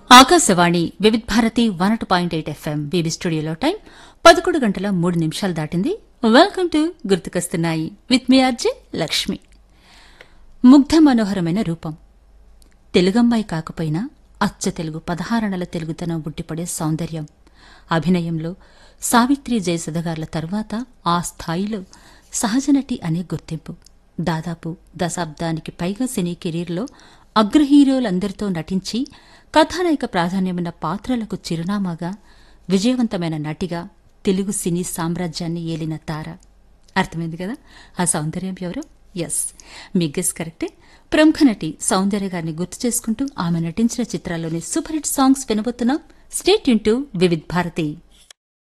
Akashvani Vividh Bharati one oh two point eight FM BB స్టూడియోలో time పదకొండు గంటల మూడు నిమిషాలు దాటింది వెల్కమ్ టు గుర్తుకొస్తున్నాయి విత్ మీ ఆర్జే లక్ష్మి ముగ్ధ మనోహరమైన రూపం తెలుగమ్మాయి కాకపోయినా అచ్చ తెలుగు పదహారణల తెలుగుతనం ఉట్టిపడే సౌందర్యం అభినయంలో సావిత్రి జయసుధగార్ల తర్వాత ఆ స్థాయిలో సహజనటి అనే గుర్తింపు దాదాపు దశాబ్దానికి పైగా సినీ కెరీర్లో అగ్ర హీరోలందరితో నటించి కథానాయిక ప్రాధాన్యమైన పాత్రలకు చిరునామాగా విజయవంతమైన నటిగా తెలుగు సినీ సామ్రాజ్యాన్ని ఏలిన తార అర్థమైంది కదా ఆ సౌందర్యం ఎవరు ఎస్ మీ గెస్ కరెక్టే ప్రముఖ నటి సౌందర్య గారిని గుర్తు చేసుకుంటూ ఆమె నటించిన చిత్రాల్లోని సూపర్ హిట్ సాంగ్స్ వినబోతున్నాం స్టేట్ యూన్ టు వివిధ్ భారతి